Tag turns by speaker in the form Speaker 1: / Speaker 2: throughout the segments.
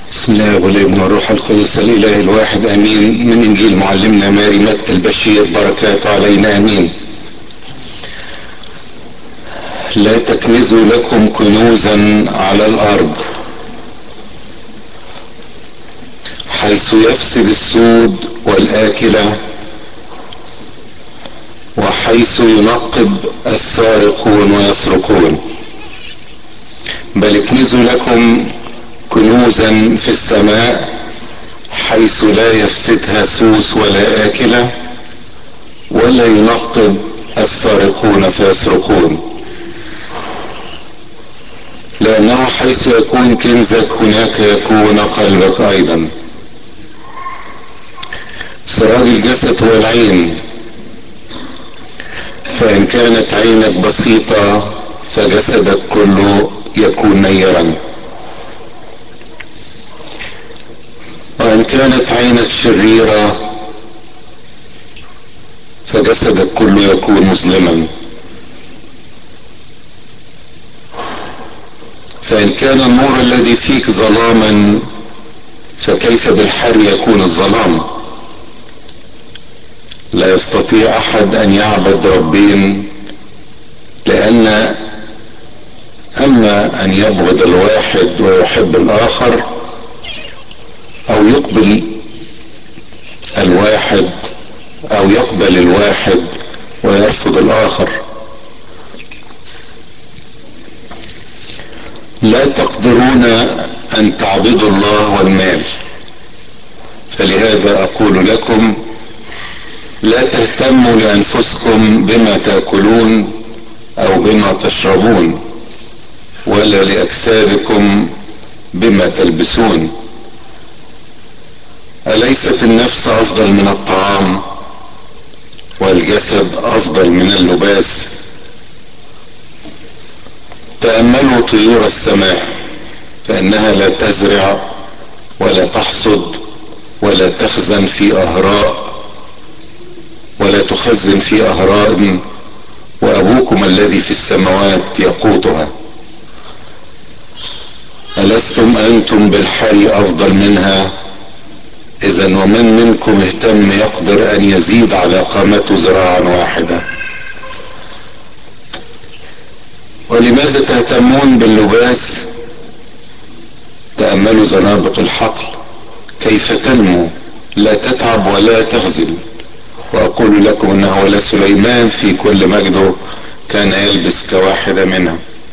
Speaker 1: بسم الله والابن والروح القدس الاله الواحد امين من انجيل معلمنا ماري متى البشير بركاته علينا امين لا تكنزوا لكم كنوزا على الارض حيث يفسد السود والاكله وحيث ينقب السارقون ويسرقون بل اكنزوا لكم كنوزا في السماء حيث لا يفسدها سوس ولا آكلة ولا ينقب السارقون فيسرقون لأنه حيث يكون كنزك هناك يكون قلبك أيضا سراج الجسد هو العين فإن كانت عينك بسيطة فجسدك كله يكون نيرا وإن كانت عينك شريرة فجسدك كله يكون مظلما فإن كان النور الذي فيك ظلاما فكيف بالحر يكون الظلام لا يستطيع أحد أن يعبد ربين لأن أما أن يبغض الواحد ويحب الآخر او يقبل الواحد او يقبل الواحد ويرفض الاخر لا تقدرون ان تعبدوا الله والمال فلهذا اقول لكم لا تهتموا لانفسكم بما تاكلون او بما تشربون ولا لاجسادكم بما تلبسون أليست النفس أفضل من الطعام والجسد أفضل من اللباس تأملوا طيور السماء فإنها لا تزرع ولا تحصد ولا تخزن في أهراء ولا تخزن في أهراء وأبوكم الذي في السماوات يقوتها ألستم أنتم بالحري أفضل منها اذا ومن منكم اهتم يقدر ان يزيد على قامته ذراعا واحدة ولماذا تهتمون باللباس تأملوا زنابق الحقل كيف تنمو لا تتعب ولا تغزل واقول لكم انه ولا سليمان في كل مجده كان يلبس كواحدة منها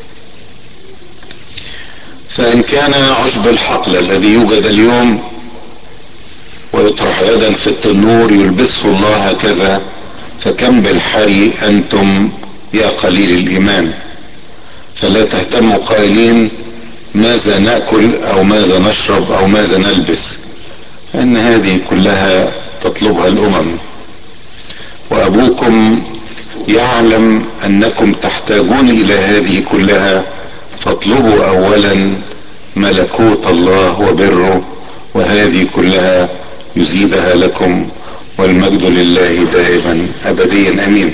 Speaker 1: فان كان عشب الحقل الذي يوجد اليوم ويطرح غدا في التنور يلبسه الله هكذا فكم بالحري انتم يا قليل الايمان فلا تهتموا قائلين ماذا ناكل او ماذا نشرب او ماذا نلبس فان هذه كلها تطلبها الامم وابوكم يعلم انكم تحتاجون الى هذه كلها فاطلبوا اولا ملكوت الله وبره وهذه كلها يزيدها لكم والمجد لله دائما ابديا امين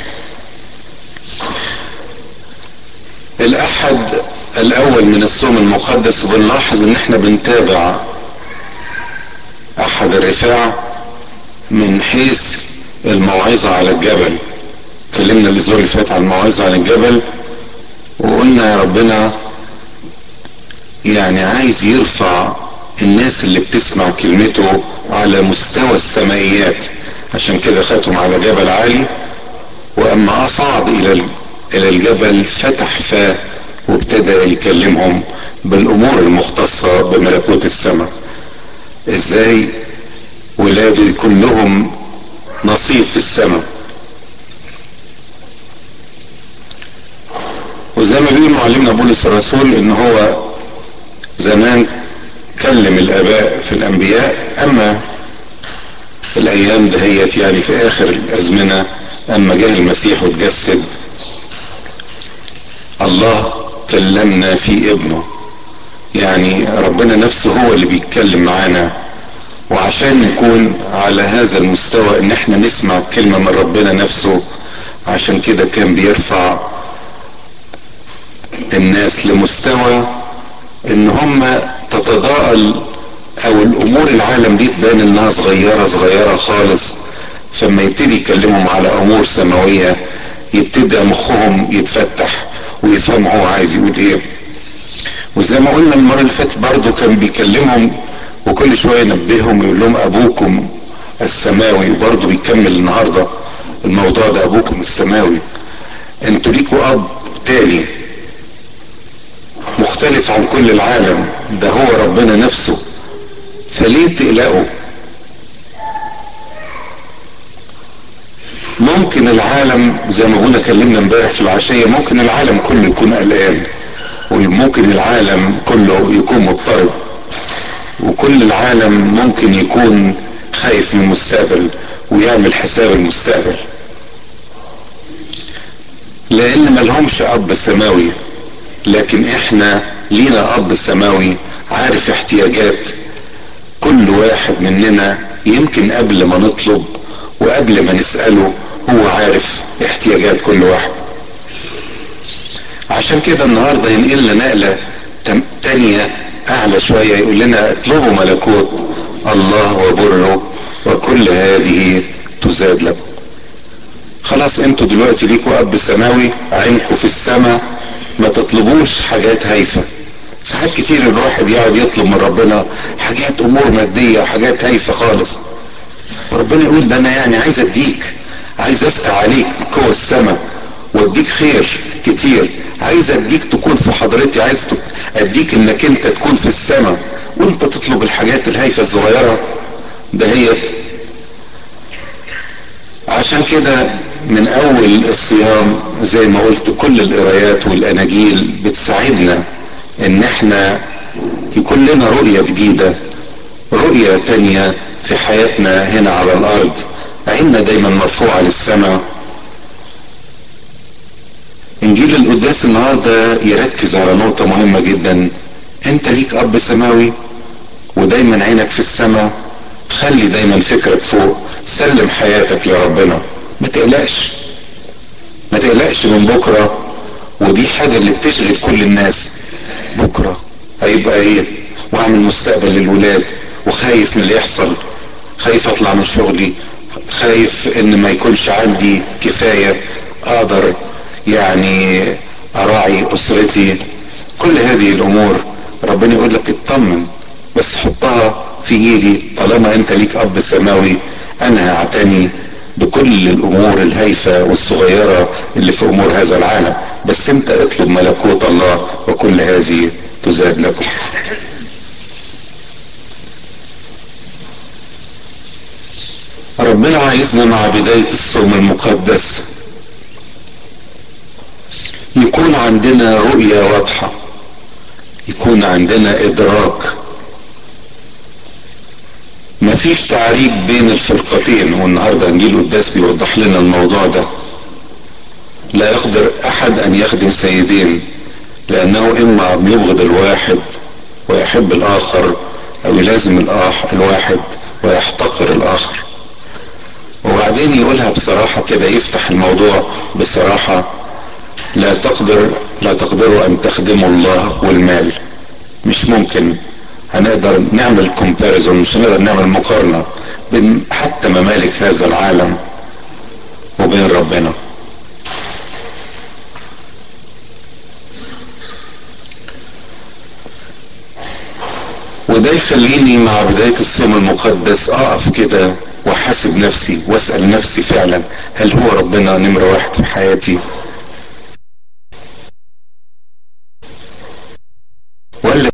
Speaker 1: الاحد الاول من الصوم المقدس بنلاحظ ان احنا بنتابع احد الرفاع من حيث الموعظة على الجبل اتكلمنا الاسبوع اللي فات عن الموعظة على الجبل وقلنا يا ربنا يعني عايز يرفع الناس اللي بتسمع كلمته على مستوى السمائيات عشان كده خدهم على جبل عالي واما اصعد الى الى الجبل فتح فاه وابتدى يكلمهم بالامور المختصة بملكوت السماء ازاي ولاده يكون لهم نصيب في السماء وزي ما بيقول معلمنا بولس الرسول ان هو زمان كلم الاباء في الانبياء اما الايام دهيت يعني في اخر الازمنة اما جه المسيح وتجسد الله كلمنا في ابنه يعني ربنا نفسه هو اللي بيتكلم معانا وعشان نكون على هذا المستوى ان احنا نسمع كلمة من ربنا نفسه عشان كده كان بيرفع الناس لمستوى ان هم تتضاءل او الامور العالم دي تبان انها صغيرة صغيرة خالص فلما يبتدي يكلمهم على امور سماوية يبتدى مخهم يتفتح ويفهم هو عايز يقول ايه وزي ما قلنا المرة اللي فاتت برضه كان بيكلمهم وكل شوية ينبههم يقول لهم ابوكم السماوي وبرضه بيكمل النهاردة الموضوع ده ابوكم السماوي انتوا ليكوا اب تاني مختلف عن كل العالم ده هو ربنا نفسه فليه تقلقوا ممكن العالم زي ما ابونا كلمنا امبارح في العشيه ممكن العالم كله يكون قلقان وممكن العالم كله يكون مضطرب وكل العالم ممكن يكون خايف من المستقبل ويعمل حساب المستقبل لان ملهمش اب سماوي لكن احنا لينا اب سماوي عارف احتياجات كل واحد مننا يمكن قبل ما نطلب وقبل ما نسأله هو عارف احتياجات كل واحد عشان كده النهاردة ينقل لنا نقلة تانية اعلى شوية يقول لنا اطلبوا ملكوت الله وبره وكل هذه تزاد لكم خلاص انتوا دلوقتي ليكوا اب سماوي عينكوا في السماء ما تطلبوش حاجات هايفة ساعات كتير الواحد يقعد يطلب من ربنا حاجات امور مادية وحاجات هايفة خالص وربنا يقول ده انا يعني عايز اديك عايز افتح عليك قوة السماء واديك خير كتير عايز اديك تكون في حضرتي عايز اديك انك انت تكون في السماء وانت تطلب الحاجات الهايفة الصغيرة دهيت عشان كده من اول الصيام زي ما قلت كل القرايات والاناجيل بتساعدنا ان احنا يكون لنا رؤية جديدة رؤية تانية في حياتنا هنا على الارض عيننا دايما مرفوعة للسماء انجيل القداس النهاردة يركز على نقطة مهمة جدا انت ليك اب سماوي ودايما عينك في السماء خلي دايما فكرك فوق سلم حياتك لربنا ما تقلقش ما تقلقش من بكرة ودي حاجة اللي بتشغل كل الناس بكرة هيبقى ايه واعمل مستقبل للولاد وخايف من اللي يحصل خايف اطلع من شغلي خايف ان ما يكونش عندي كفاية اقدر يعني اراعي اسرتي كل هذه الامور ربنا يقول لك اطمن بس حطها في ايدي طالما انت ليك اب سماوي انا هعتني بكل الامور الهايفة والصغيرة اللي في امور هذا العالم بس انت اطلب ملكوت الله وكل هذه تزاد لكم ربنا عايزنا مع بداية الصوم المقدس يكون عندنا رؤية واضحة يكون عندنا ادراك مفيش تعريب بين الفرقتين والنهارده انجيل قداس بيوضح لنا الموضوع ده لا يقدر احد ان يخدم سيدين لانه اما يبغض الواحد ويحب الاخر او يلازم الآخر الواحد ويحتقر الاخر وبعدين يقولها بصراحة كده يفتح الموضوع بصراحة لا تقدر لا تقدروا ان تخدموا الله والمال مش ممكن هنقدر نعمل كومباريزون مش هنقدر نعمل مقارنة بين حتى ممالك هذا العالم وبين ربنا وده يخليني مع بداية الصوم المقدس اقف كده واحاسب نفسي واسأل نفسي فعلا هل هو ربنا نمرة واحد في حياتي ولا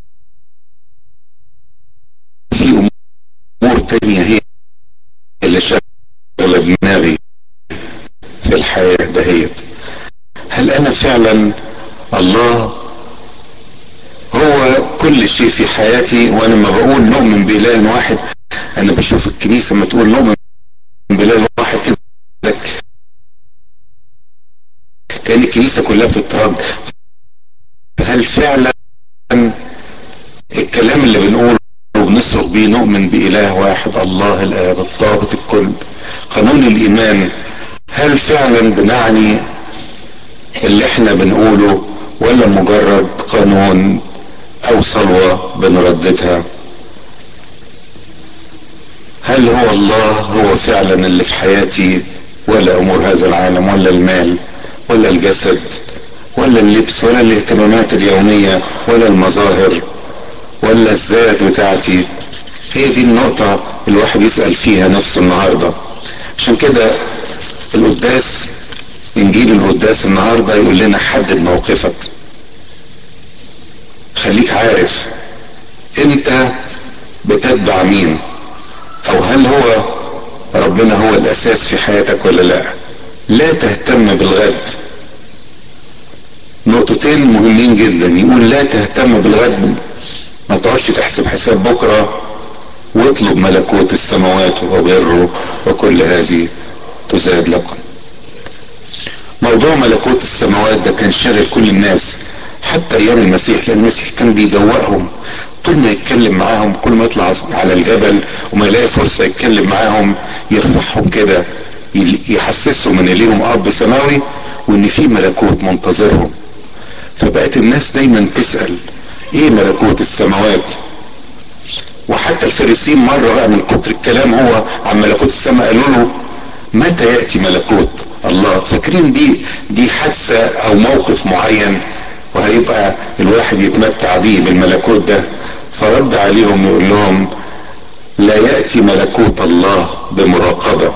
Speaker 1: في امور تانية هي اللي شغلة دماغي في الحياة دهيت هل انا فعلا الله هو كل شيء في حياتي وانا لما بقول نؤمن بإله واحد انا بشوف الكنيسة لما تقول نؤمن بإله واحد كده كأن الكنيسة كلها بتترج هل فعلا الكلام اللي بنقوله وبنصرخ بيه نؤمن بإله واحد الله الآب الضابط الكل قانون الإيمان هل فعلا بنعني اللي احنا بنقوله ولا مجرد قانون او صلوة بنرددها هل هو الله هو فعلا اللي في حياتي ولا امور هذا العالم ولا المال ولا الجسد ولا اللبس ولا الاهتمامات اليومية ولا المظاهر ولا الذات بتاعتي هي دي النقطة الواحد يسأل فيها نفسه النهاردة عشان كده القداس انجيل القداس النهاردة يقول لنا حدد موقفك خليك عارف انت بتتبع مين او هل هو ربنا هو الاساس في حياتك ولا لا لا تهتم بالغد نقطتين مهمين جدا يقول لا تهتم بالغد ما تقعدش تحسب حساب بكرة واطلب ملكوت السماوات وبره وكل هذه تزاد لكم موضوع ملكوت السماوات ده كان شاغل كل الناس حتى ايام المسيح لان المسيح كان بيدوقهم طول ما يتكلم معاهم كل ما يطلع على الجبل وما يلاقي فرصه يتكلم معاهم يرفعهم كده يحسسهم ان ليهم اب سماوي وان في ملكوت منتظرهم فبقت الناس دايما تسال ايه ملكوت السماوات وحتى الفريسين مره بقى من كتر الكلام هو عن ملكوت السماء قالوا له متى ياتي ملكوت الله فاكرين دي دي حادثه او موقف معين وهيبقى الواحد يتمتع بيه بالملكوت ده فرد عليهم يقول لهم لا ياتي ملكوت الله بمراقبه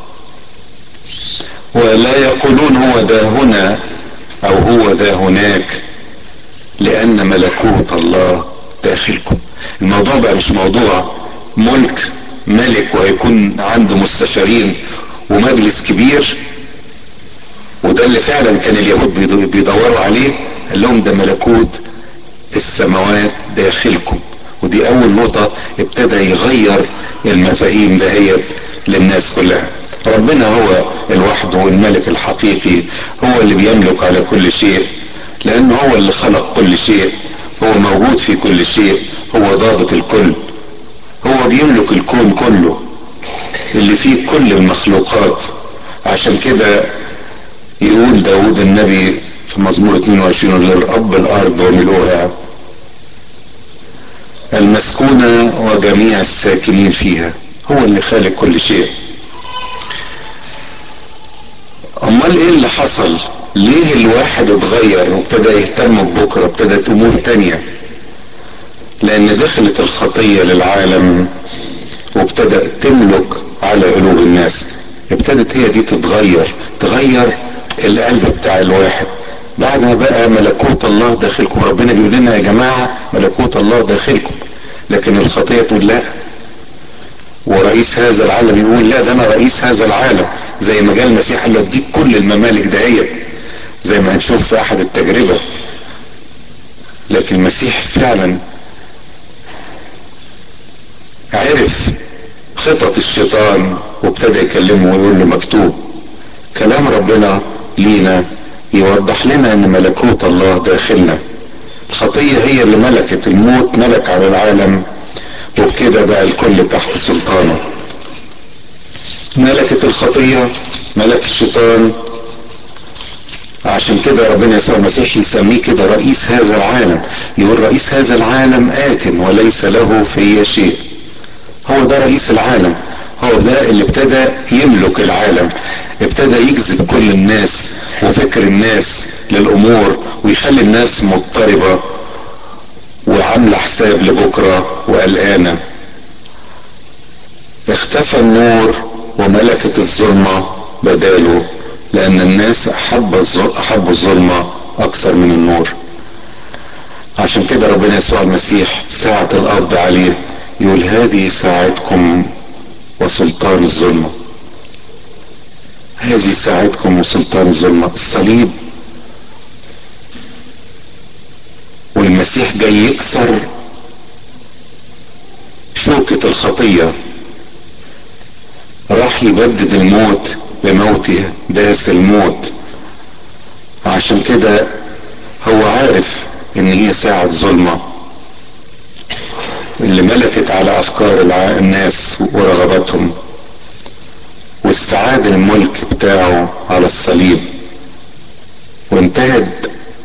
Speaker 1: ولا يقولون هو ده هنا او هو ده هناك لان ملكوت الله داخلكم الموضوع بقى مش موضوع ملك ملك وهيكون عنده مستشارين ومجلس كبير وده اللي فعلا كان اليهود بيدوروا عليه قال لهم ده ملكوت السماوات داخلكم ودي اول نقطة ابتدى يغير المفاهيم دهيت للناس كلها ربنا هو الوحده والملك الحقيقي هو اللي بيملك على كل شيء لانه هو اللي خلق كل شيء هو موجود في كل شيء هو ضابط الكل هو بيملك الكون كله اللي فيه كل المخلوقات عشان كده يقول داود النبي في مزمور 22 للرب الارض وملؤها المسكونة وجميع الساكنين فيها هو اللي خالق كل شيء امال ايه اللي حصل ليه الواحد اتغير وابتدى يهتم ببكرة ابتدت امور تانية لان دخلت الخطية للعالم وابتدأت تملك على قلوب الناس ابتدت هي دي تتغير تغير القلب بتاع الواحد بعد ما بقى ملكوت الله داخلكم ربنا بيقول لنا يا جماعة ملكوت الله داخلكم لكن الخطية تقول لا ورئيس هذا العالم يقول لا ده انا رئيس هذا العالم زي ما جاء المسيح قال له اديك كل الممالك دهيت زي ما هنشوف في احد التجربة لكن المسيح فعلا عرف خطط الشيطان وابتدى يكلمه ويقول له مكتوب كلام ربنا لينا يوضح لنا ان ملكوت الله داخلنا الخطية هي اللي ملكت الموت ملك على العالم وبكده بقى الكل تحت سلطانه ملكت الخطية ملك الشيطان عشان كده ربنا يسوع المسيح يسميه كده رئيس هذا العالم يقول رئيس هذا العالم آت وليس له في شيء هو ده رئيس العالم هو ده اللي ابتدى يملك العالم ابتدى يجذب كل الناس وفكر الناس للامور ويخلي الناس مضطربة وعاملة حساب لبكرة وقلقانة اختفى النور وملكت الظلمة بداله لان الناس احب احبوا الظلمة اكثر من النور عشان كده ربنا يسوع المسيح ساعة القبض عليه يقول هذه ساعتكم وسلطان الظلمة هذه ساعتكم وسلطان الظلمة الصليب والمسيح جاي يكسر شوكة الخطية راح يبدد الموت بموته داس الموت عشان كده هو عارف ان هي ساعة ظلمة اللي ملكت على افكار الناس ورغباتهم واستعاد الملك بتاعه على الصليب وانتهت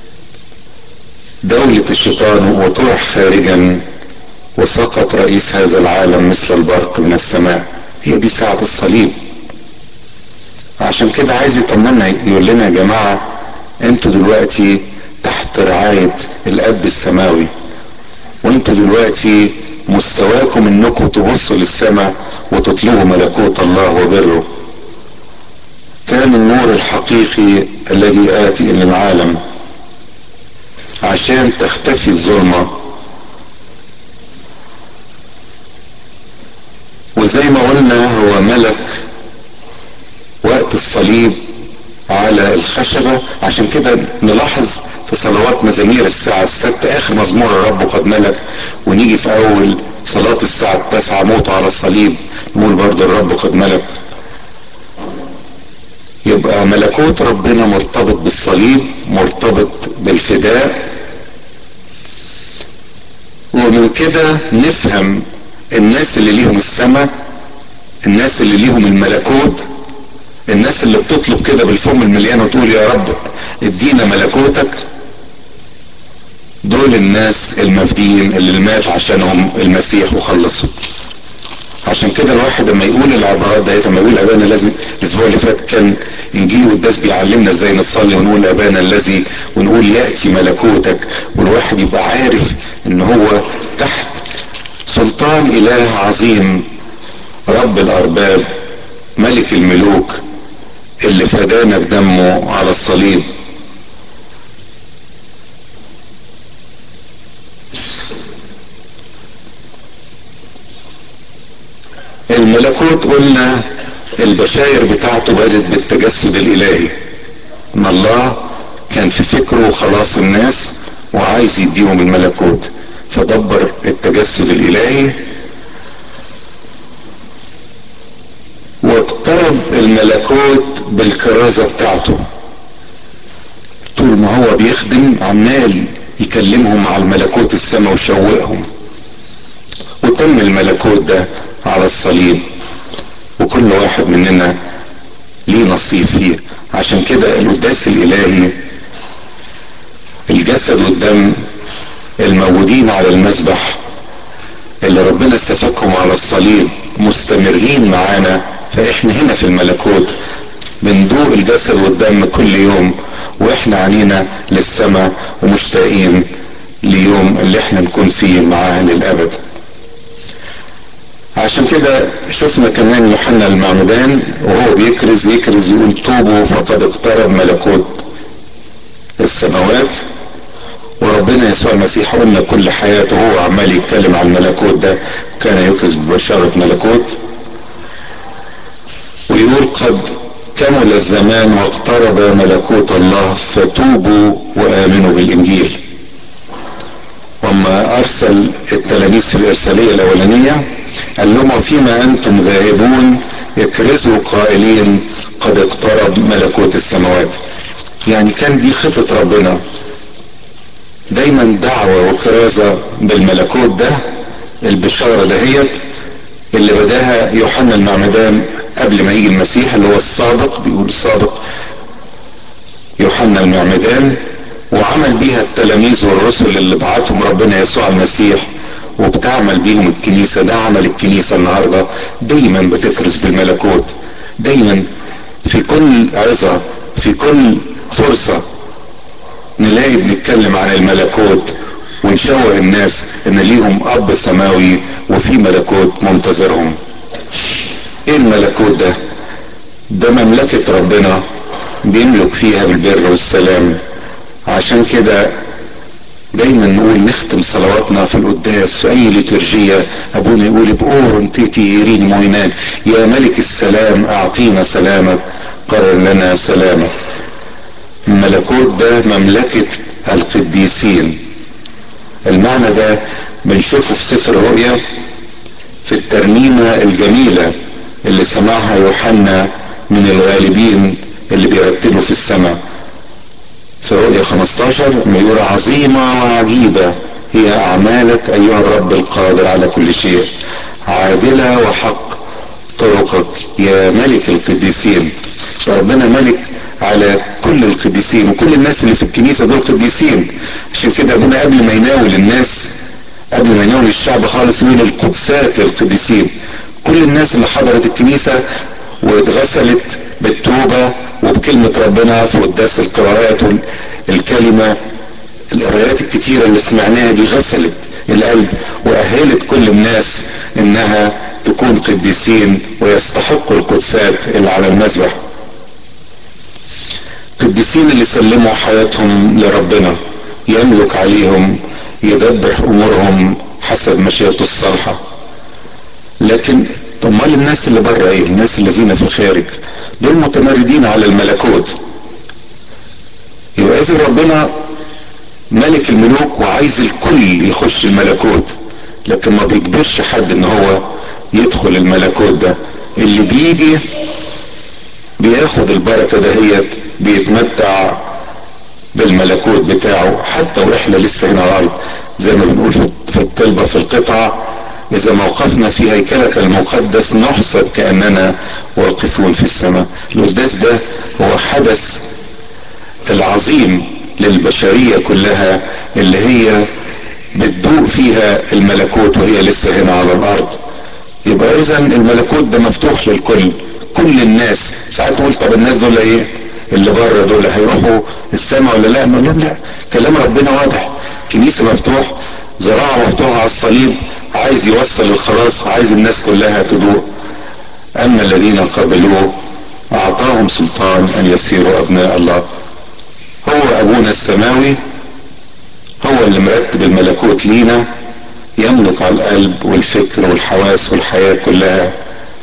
Speaker 1: دولة الشيطان وطرح خارجا وسقط رئيس هذا العالم مثل البرق من السماء هي دي ساعة الصليب عشان كده عايز يطمنا يقول لنا يا جماعة انتوا دلوقتي تحت رعاية الاب السماوي وانتوا دلوقتي مستواكم انكم تبصوا للسماء وتطلبوا ملكوت الله وبره كان النور الحقيقي الذي آتي إلى العالم عشان تختفي الظلمة وزي ما قلنا هو ملك وقت الصليب على الخشبة عشان كده نلاحظ في صلوات مزامير الساعة الستة آخر مزمور الرب قد ملك ونيجي في أول صلاة الساعة التاسعة موته على الصليب نقول برضه الرب قد ملك يبقى ملكوت ربنا مرتبط بالصليب مرتبط بالفداء ومن كده نفهم الناس اللي ليهم السماء الناس اللي ليهم الملكوت الناس اللي بتطلب كده بالفم المليان وتقول يا رب ادينا ملكوتك دول الناس المفديين اللي مات عشانهم المسيح وخلصهم عشان كده الواحد لما يقول العبارات ديت لما يقول ابانا الذي الاسبوع اللي فات كان انجيل والداس بيعلمنا ازاي نصلي ونقول ابانا الذي ونقول ياتي ملكوتك والواحد يبقى عارف ان هو تحت سلطان اله عظيم رب الارباب ملك الملوك اللي فدانا بدمه على الصليب الملكوت قلنا البشاير بتاعته بدت بالتجسد الالهي ان الله كان في فكره خلاص الناس وعايز يديهم الملكوت فدبر التجسد الالهي واقترب الملكوت بالكرازة بتاعته طول ما هو بيخدم عمال يكلمهم على الملكوت السماء ويشوقهم وتم الملكوت ده على الصليب وكل واحد مننا ليه نصيب فيه عشان كده القداس الالهي الجسد والدم الموجودين على المذبح اللي ربنا سفكهم على الصليب مستمرين معانا فاحنا هنا في الملكوت بندوق الجسد والدم كل يوم واحنا عنينا للسماء ومشتاقين ليوم اللي احنا نكون فيه معاه للابد عشان كده شفنا كمان يوحنا المعمدان وهو بيكرز يكرز يقول توبوا فقد اقترب ملكوت السماوات وربنا يسوع المسيح قلنا كل حياته هو عمال يتكلم عن الملكوت ده كان يكرز ببشارة ملكوت ويقول قد كمل الزمان واقترب ملكوت الله فتوبوا وامنوا بالانجيل وما ارسل التلاميذ في الارساليه الاولانيه قال لهم وفيما انتم ذاهبون اكرزوا قائلين قد اقترب ملكوت السماوات يعني كان دي خطه ربنا دايما دعوه وكرازه بالملكوت ده البشاره دهيت اللي بداها يوحنا المعمدان قبل ما يجي المسيح اللي هو السابق بيقول السابق يوحنا المعمدان وعمل بيها التلاميذ والرسل اللي بعتهم ربنا يسوع المسيح وبتعمل بيهم الكنيسة ده عمل الكنيسة النهاردة دايما بتكرز بالملكوت دايما في كل عظة في كل فرصة نلاقي بنتكلم عن الملكوت ونشوه الناس ان ليهم اب سماوي وفي ملكوت منتظرهم ايه الملكوت ده ده مملكة ربنا بيملك فيها بالبر والسلام عشان كده دايما نقول نختم صلواتنا في القداس في اي ليتورجية ابونا يقول بأور تيتي يرين موينان يا ملك السلام اعطينا سلامك قرر لنا سلامك الملكوت ده مملكة القديسين المعنى ده بنشوفه في سفر الرؤيا في الترنيمة الجميلة اللي سمعها يوحنا من الغالبين اللي بيرتبوا في السماء في رؤيا 15 يقول عظيمة وعجيبة هي أعمالك أيها الرب القادر على كل شيء عادلة وحق طرقك يا ملك القديسين ربنا ملك على كل القديسين وكل الناس اللي في الكنيسة دول قديسين عشان كده ابونا قبل ما يناول الناس قبل ما يناول الشعب خالص يقول القدسات القديسين كل الناس اللي حضرت الكنيسة واتغسلت بالتوبة وبكلمة ربنا في قداس القراءات الكلمة القراءات الكتيرة اللي سمعناها دي غسلت القلب وأهلت كل الناس إنها تكون قديسين ويستحقوا القدسات اللي على المذبح القديسين اللي سلموا حياتهم لربنا يملك عليهم يدبر امورهم حسب مشيئته الصالحة لكن امال الناس اللي بره ايه الناس الذين في الخارج دول متمردين على الملكوت يبقى اذا ربنا ملك الملوك وعايز الكل يخش الملكوت لكن ما بيجبرش حد ان هو يدخل الملكوت ده اللي بيجي بياخد البركه دهيت بيتمتع بالملكوت بتاعه حتى واحنا لسه هنا على الارض زي ما بنقول في الطلبه في القطعه اذا موقفنا في هيكلك المقدس نحسب كاننا واقفون في السماء القداس ده هو حدث العظيم للبشريه كلها اللي هي بتدوق فيها الملكوت وهي لسه هنا على الارض يبقى اذا الملكوت ده مفتوح للكل كل الناس ساعات نقول طب الناس دول ايه اللي بره دول هيروحوا السماء ولا لا نقول لهم لا كلام ربنا واضح كنيسه مفتوح زراعه مفتوحه على الصليب عايز يوصل الخلاص عايز الناس كلها تدوق اما الذين قبلوه اعطاهم سلطان ان يصيروا ابناء الله هو ابونا السماوي هو اللي مرتب الملكوت لينا يملك على القلب والفكر والحواس والحياة كلها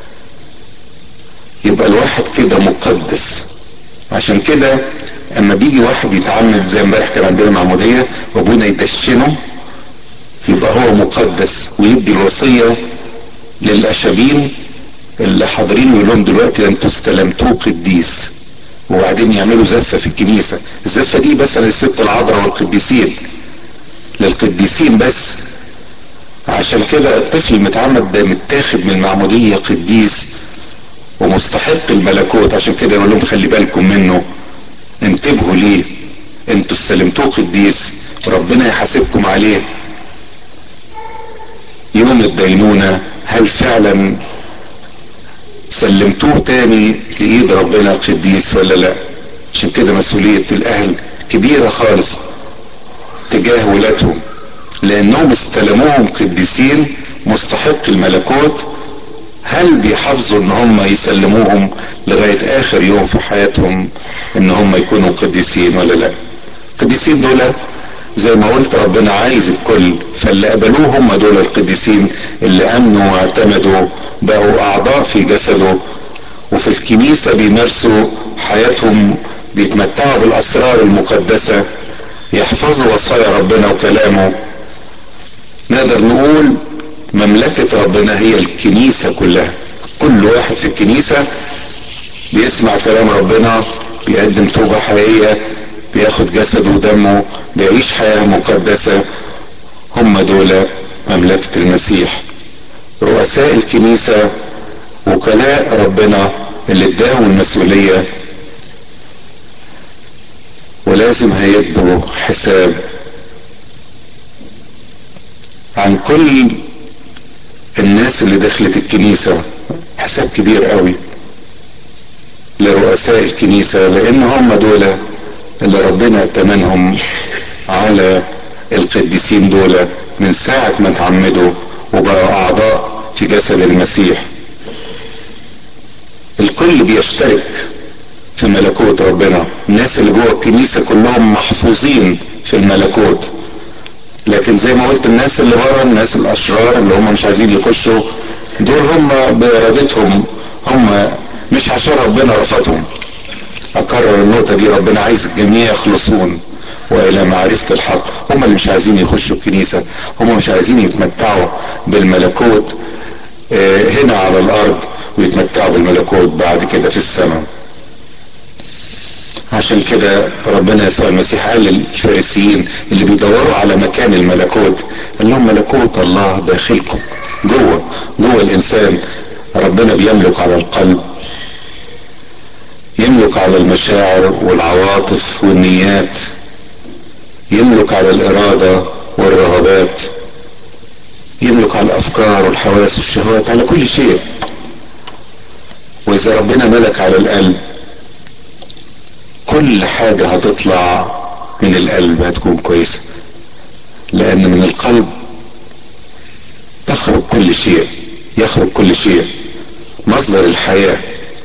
Speaker 1: يبقى الواحد كده مقدس عشان كده اما بيجي واحد يتعمد زي امبارح كان عندنا معمودية وابونا يدشنه يبقى هو مقدس ويدي الوصية للأشابين اللي حاضرين يقول لهم دلوقتي انتوا استلمتوه قديس وبعدين يعملوا زفة في الكنيسة الزفة دي بس للست العذراء والقديسين للقديسين بس عشان كده الطفل المتعمد ده متاخد من المعمودية قديس ومستحق الملكوت عشان كده يقول لهم خلي بالكم منه انتبهوا ليه انتوا استلمتوه قديس ربنا يحاسبكم عليه يوم الدينونة هل فعلا سلمتوه تاني لإيد ربنا القديس ولا لا عشان كده مسؤولية الأهل كبيرة خالص تجاه ولادهم لأنهم استلموهم قديسين مستحق الملكوت هل بيحافظوا ان هم يسلموهم لغاية اخر يوم في حياتهم ان هم يكونوا قديسين ولا لا القديسين دول زي ما قلت ربنا عايز الكل فاللي قبلوه هم دول القديسين اللي امنوا واعتمدوا بقوا اعضاء في جسده وفي الكنيسة بيمارسوا حياتهم بيتمتعوا بالاسرار المقدسة يحفظوا وصايا ربنا وكلامه نقدر نقول مملكة ربنا هي الكنيسة كلها كل واحد في الكنيسة بيسمع كلام ربنا بيقدم توبة حقيقية بياخد جسده ودمه بيعيش حياة مقدسة هم دول مملكة المسيح رؤساء الكنيسة وكلاء ربنا اللي اداهم المسؤولية ولازم هيدوا حساب عن كل الناس اللي دخلت الكنيسة حساب كبير قوي لرؤساء الكنيسة لان هم دول اللي ربنا ائتمنهم على القديسين دول من ساعة ما اتعمدوا وبقوا اعضاء في جسد المسيح الكل بيشترك في ملكوت ربنا الناس اللي جوه الكنيسة كلهم محفوظين في الملكوت لكن زي ما قلت الناس اللي بره الناس الاشرار اللي هم مش عايزين يخشوا دول هم بارادتهم هم مش عشان ربنا رفضهم اكرر النقطه دي ربنا عايز الجميع يخلصون والى معرفه الحق هم اللي مش عايزين يخشوا الكنيسه هم مش عايزين يتمتعوا بالملكوت هنا على الارض ويتمتعوا بالملكوت بعد كده في السماء عشان كده ربنا يسوع المسيح قال للفارسيين اللي بيدوروا على مكان الملكوت قال لهم ملكوت الله داخلكم جوه جوه الانسان ربنا بيملك على القلب يملك على المشاعر والعواطف والنيات يملك على الاراده والرغبات يملك على الافكار والحواس والشهوات على كل شيء واذا ربنا ملك على القلب كل حاجة هتطلع من القلب هتكون كويسة لان من القلب تخرج كل شيء يخرج كل شيء مصدر الحياة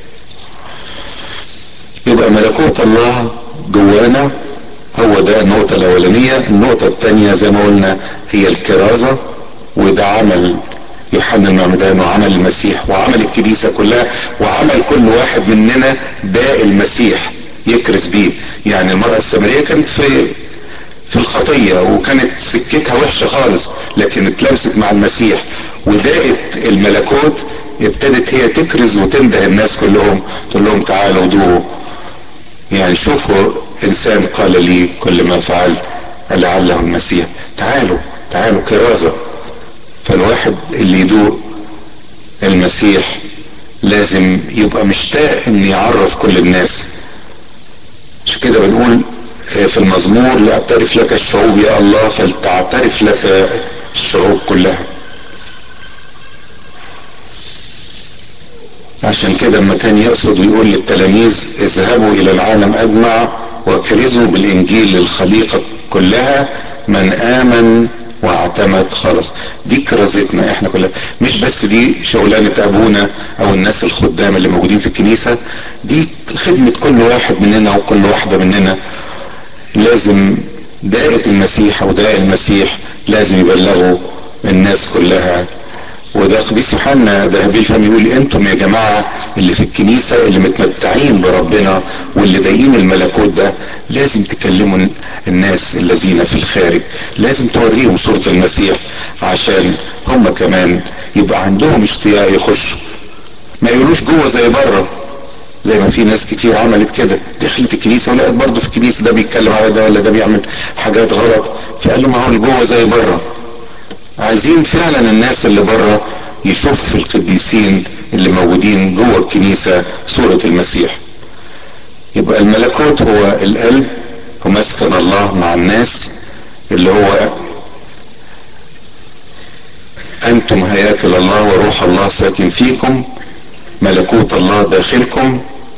Speaker 1: يبقى ملكوت الله جوانا هو ده النقطة الأولانية النقطة الثانية زي ما قلنا هي الكرازة وده عمل يوحنا المعمدان وعمل المسيح وعمل الكنيسة كلها وعمل كل واحد مننا داء المسيح يكرز بيه يعني المرأة السامرية كانت في في الخطية وكانت سكتها وحشة خالص لكن اتلمست مع المسيح وداءت الملكوت ابتدت هي تكرز وتنده الناس كلهم تقول لهم تعالوا دوقوا يعني شوفوا انسان قال لي كل ما فعل لعله المسيح تعالوا تعالوا كرازة فالواحد اللي يدوق المسيح لازم يبقى مشتاق ان يعرف كل الناس عشان كده بنقول في المزمور لاعترف لك الشعوب يا الله فلتعترف لك الشعوب كلها عشان كده لما كان يقصد ويقول للتلاميذ اذهبوا الى العالم اجمع واكرزوا بالانجيل للخليقه كلها من امن واعتمد خلاص دي كرازتنا احنا كلها مش بس دي شغلانه ابونا او الناس الخدام اللي موجودين في الكنيسه دي خدمه كل واحد مننا وكل واحده مننا لازم دائرة المسيح او داء المسيح لازم يبلغوا الناس كلها وده قديس يوحنا ذهبي الفم يقول انتم يا جماعه اللي في الكنيسه اللي متمتعين بربنا واللي ضايقين الملكوت ده لازم تكلموا الناس الذين في الخارج لازم توريهم صوره المسيح عشان هم كمان يبقى عندهم اشتياق يخشوا ما يقولوش جوه زي بره زي ما في ناس كتير عملت كده دخلت الكنيسه ولقت برضه في الكنيسه ده بيتكلم على ده ولا ده بيعمل حاجات غلط فقال له ما هو اللي جوه زي بره عايزين فعلا الناس اللي بره يشوفوا في القديسين اللي موجودين جوه الكنيسه صوره المسيح يبقى الملكوت هو القلب ومسكن الله مع الناس اللي هو انتم هياكل الله وروح الله ساكن فيكم ملكوت الله داخلكم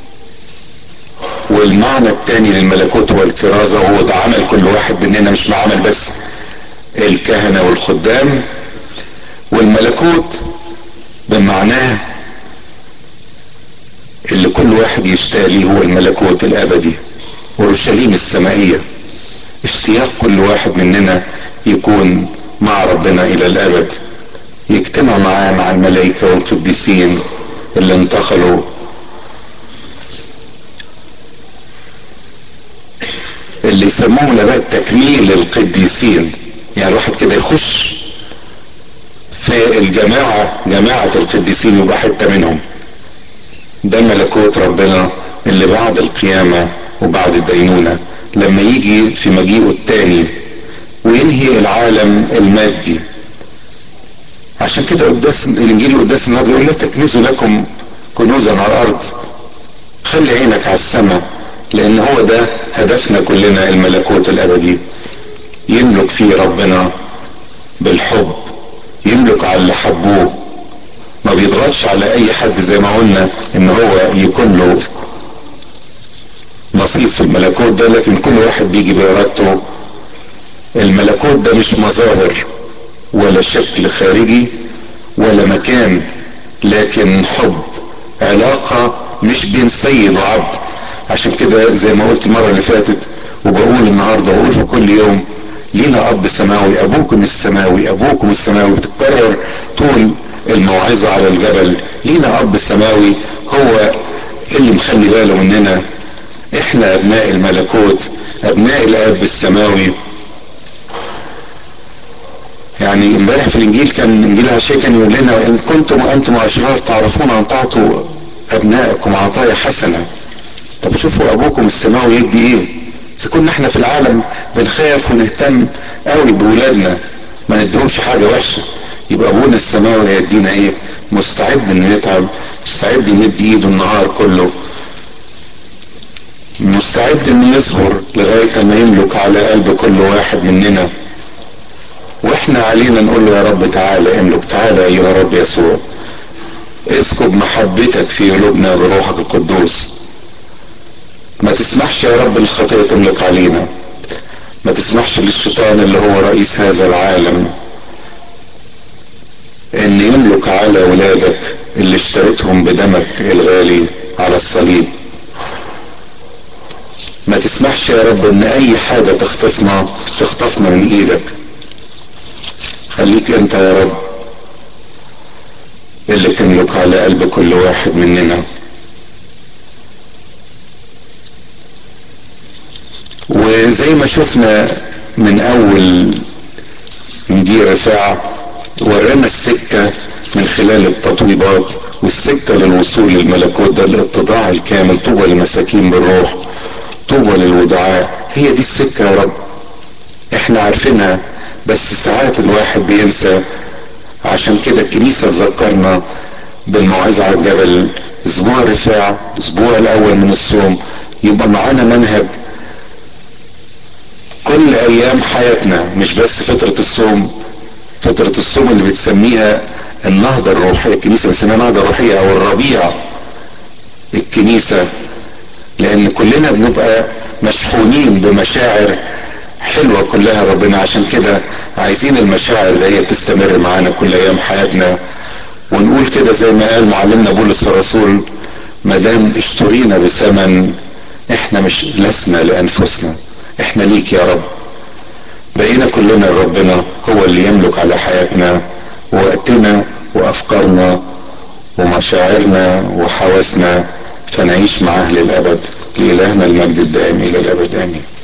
Speaker 1: والمعنى الثاني للملكوت هو الكرازة وهو ده عمل كل واحد مننا مش عمل بس الكهنة والخدام والملكوت بمعناه اللي كل واحد يشتاق ليه هو الملكوت الابدي اورشليم السمائية اشتياق كل واحد مننا يكون مع ربنا الى الابد يجتمع معاه مع الملائكة والقديسين اللي انتقلوا اللي يسموهم الاباء تكميل القديسين يعني الواحد كده يخش في الجماعة جماعة القديسين يبقى حتة منهم ده ملكوت ربنا اللي بعد القيامة وبعد الدينونة لما يجي في مجيئه التاني وينهي العالم المادي عشان كده قداس الانجيل قداس النهارده يقول لا تكنزوا لكم كنوزا على الارض خلي عينك على السماء لان هو ده هدفنا كلنا الملكوت الابدي يملك فيه ربنا بالحب يملك على اللي حبوه ما بيضغطش على اي حد زي ما قلنا ان هو يكون له نصيب في الملكوت ده لكن كل واحد بيجي بارادته الملكوت ده مش مظاهر ولا شكل خارجي ولا مكان لكن حب علاقة مش بين سيد وعبد عشان كده زي ما قلت المرة اللي فاتت وبقول النهاردة وبقول في كل يوم لينا اب سماوي ابوكم السماوي ابوكم السماوي بتتكرر طول الموعظة على الجبل لينا اب سماوي هو اللي مخلي باله مننا احنا ابناء الملكوت ابناء الاب السماوي يعني امبارح في الانجيل كان انجيل عشاء كان يقول لنا ان كنتم وانتم اشرار تعرفون ان تعطوا ابنائكم عطايا حسنه طب شوفوا ابوكم السماوي يدي ايه اذا كنا احنا في العالم بنخاف ونهتم قوي بولادنا ما نديهمش حاجه وحشه يبقى ابونا السماوي هيدينا ايه مستعد انه يتعب مستعد يمد ايده النهار كله مستعد انه يصبر لغايه ما يملك على قلب كل واحد مننا واحنا علينا نقول له يا رب تعالى املك تعالى ايها رب يسوع اسكب محبتك في قلوبنا بروحك القدوس ما تسمحش يا رب الخطية تملك علينا ما تسمحش للشيطان اللي هو رئيس هذا العالم ان يملك على ولادك اللي اشتريتهم بدمك الغالي على الصليب ما تسمحش يا رب ان اي حاجة تخطفنا تخطفنا من ايدك خليك انت يا رب اللي تملك على قلب كل واحد مننا وزي ما شفنا من اول انجيل رفاعة ورانا السكة من خلال التطويبات والسكة للوصول للملكوت ده الاتضاع الكامل طوبى للمساكين بالروح طوبى للودعاء هي دي السكة يا رب احنا عارفينها بس ساعات الواحد بينسى عشان كده الكنيسة تذكرنا بالموعظة على الجبل اسبوع الرفاع الاسبوع الاول من الصوم يبقى معانا منهج كل ايام حياتنا مش بس فترة الصوم فترة الصوم اللي بتسميها النهضة الروحية الكنيسة بتسميها النهضة الروحية او الربيع الكنيسة لان كلنا بنبقى مشحونين بمشاعر حلوة كلها ربنا عشان كده عايزين المشاعر دي تستمر معانا كل ايام حياتنا ونقول كده زي ما قال معلمنا بولس الرسول ما دام اشترينا بثمن احنا مش لسنا لانفسنا احنا ليك يا رب بقينا كلنا ربنا هو اللي يملك على حياتنا ووقتنا وافكارنا ومشاعرنا وحواسنا فنعيش معاه للابد لالهنا المجد الدائم الى الابد امين